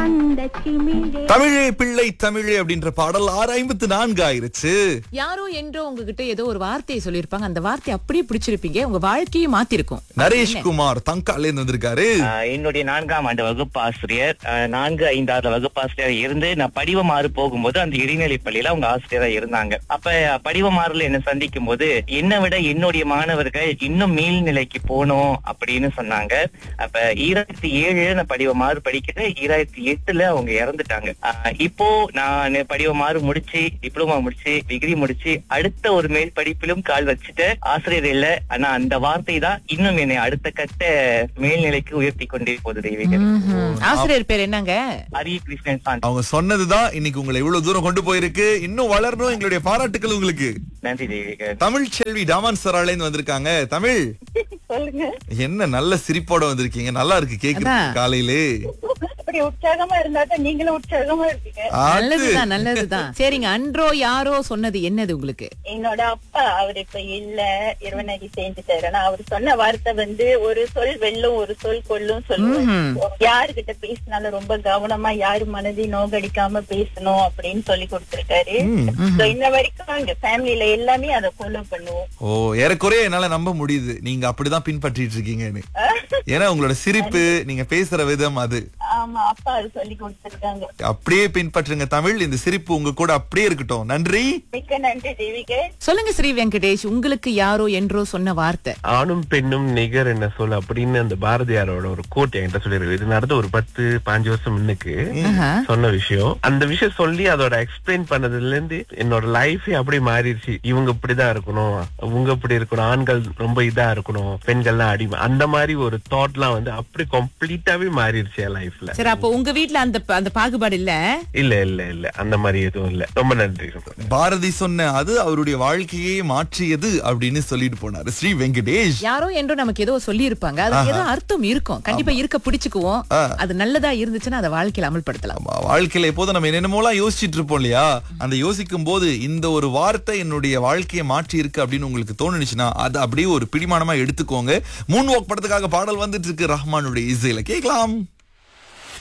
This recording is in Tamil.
அந்த சிமிழே தமிழே பிள்ளை தமிழே அப்படின்ற பாடல் ஆறு ஐம்பத்து நான்கு ஆயிருச்சு யாரோ என்றோ உங்ககிட்ட ஏதோ ஒரு வார்த்தையை சொல்லியிருப்பாங்க அந்த வார்த்தையை அப்படியே பிடிச்சிருப்பீங்க உங்க வாழ்க்கையை மாத்திருக்கும் நரேஷ் குமார் தங்கால இருந்து வந்திருக்காரு ஆஹ் என்னுடைய நான்காம் ஆண்டு வகுப்பு ஆசிரியர் ஆஹ் நான்கு ஐந்தாவது வகுப்பு ஆசிரியர் இருந்து நான் படிவமாறு போகும்போது அந்த இடைநிலை பள்ளியில அவங்க ஆசிரியரா இருந்தாங்க அப்ப படிவமாறுல என்ன சந்திக்கும் போது என்னை விட என்னுடைய மாணவர்கள் இன்னும் மேல்நிலைக்கு போகணும் அப்படின்னு சொன்னாங்க அப்ப ஈராயிரத்தி ஏழுல நான் படிவமாறு படிக்கிறேன் ஈராயிரத்தி எட்டுல அவங்க இறந்துட்டாங்க ஆஹ் இப்போ நான் படிவமாறு முடிச்சு டிப்ளமா முடிச்சு டிகிரி முடிச்சு அடுத்த ஒரு மேல் படிப்பிலும் கால் வச்சுட்டு ஆசிரியர் இல்ல ஆனா அந்த வார்த்தை தான் இன்னும் என்னை அடுத்த கட்ட மேல்நிலைக்கு உயர்த்தி கொண்டே போகுது தெய்வீக ம்ஹும். ஆசிரியர் பேர் என்னங்க அரிய கிருஷ்ணன் சாந்தி அவங்க சொன்னதுதான் இன்னைக்கு உங்களை இவ்வளவு தூரம் கொண்டு போயிருக்கு இன்னும் வளரணும் எங்களுடைய பாராட்டுக்கள் உங்களுக்கு நன்றி தெய்வீக தமிழ் செல்வி டாமன் சரால இருந்து வந்திருக்காங்க தமிழ் சொல்லுங்க என்ன நல்ல சிரிப்போட வந்திருக்கீங்க நல்லா இருக்கு கேக்குறது அதான். காலையிலே அப்படி உற்சாகமா இருந்தா தான் நீங்களும் உற்சாகமா இருப்பீங்க அது. நல்லதுதான் நல்லதுதான் சரிங்க அன்றோ யாரோ சொன்னது என்னது உங்களுக்கு என்னோட அப்பா அவர் இப்ப இல்ல இருவனடி சேர்ந்துட்டாரு ஆனா அவர் சொன்ன வார்த்தை வந்து ஒரு சொல் வெல்லும் ஒரு சொல் கொல்லும் சொல்லுவாரு யாருகிட்ட பேசினாலும் ரொம்ப கவனமா யாரு மனதையும் நோகடிக்காம பேசணும் அப்படின்னு சொல்லி கொடுத்திருக்காரு So, இன்ன வரைக்கும் எங்க ஃபேமிலில எல்லாமே அதை ஃபாலோ பண்ணுவோம் ஓ ஏறக்குறைய என்னால நம்ப முடியுது நீங்க அப்படிதான் பின்பற்றிட்டு இருக்கீங்கன்னு ஏன்னா உங்களோட சிரிப்பு நீங்க பேசுற விதம் அது ஆமா அப்பா அது சொல்லி கொடுத்திருக்காங்க அப்படியே பின்பற்றுங்க தமிழ் இந்த சிரிப்பு உங்க கூட அப்படியே இருக்கட்டும் நன்றி மிக்க நன்றி தேவிகை சொல்லுங்க ஸ்ரீ வெங்கடேஷ் உங்களுக்கு யாரோ என்றோ சொன்ன வார்த்தை ஆணும் பெண்ணும் நிகர் என்ன சொல் அப்படின்னு அந்த பாரதியாரோட ஒரு கோட் என்கிட்ட சொல்லிருக்கு இது நடந்து ஒரு பத்து பாஞ்சு வருஷம் முன்னுக்கு ஆஹா. சொன்ன விஷயம் அந்த விஷயம் சொல்லி அதோட எக்ஸ்பிளைன் பண்ணதுல இருந்து என்னோட லைஃபே அப்படி மாறிடுச்சு இவங்க இப்படிதான் இருக்கணும் அவங்க இப்படி இருக்கணும் ஆண்கள் ரொம்ப இதா இருக்கணும் பெண்கள்லாம் அடிமை அந்த மாதிரி ஒரு தாட்லாம் வந்து அப்படி கம்ப்ளீட்டாவே மாறிடுச்சு என் லைஃப்ல சரி அப்போ உங்க வீட்ல அந்த அந்த பாகுபாடு இல்ல இல்ல இல்ல இல்ல அந்த மாதிரி எதுவும் இல்ல ரொம்ப நன்றி பாரதி சொன்ன அது அவருடைய வாழ்க்கையே மாற்றியது அப்படின்னு சொல்லிட்டு போனாரு ஸ்ரீ வெங்கடேஷ் யாரோ என்றோ நமக்கு ஏதோ சொல்லி இருப்பாங்க அது ஏதோ அர்த்தம் இருக்கும் கண்டிப்பா இருக்க பிடிச்சுக்குவோம் அது நல்லதா இருந்துச்சுன்னா அதை வாழ்க்கையில அமல்படுத்தலாம் ஆமா, வாழ்க்கையில எப்போதும் நம்ம என்னென்னமோலாம் யோசிச்சுட்டு இருப்போம் இல்லையா அந்த யோசிக்கும் போது இந்த ஒரு வார்த்தை என்னுடைய வாழ்க்கையை மாற்றி இருக்கு அப்படின்னு உங்களுக்கு தோணுச்சுன்னா அது அப்படியே ஒரு பிடிமானமா எடுத்துக்கோங்க மூன் வாக் படத்துக்காக பாடல் வந்துட்டு இருக்கு ரஹ்மானுடைய இசையில கேட்கலாம்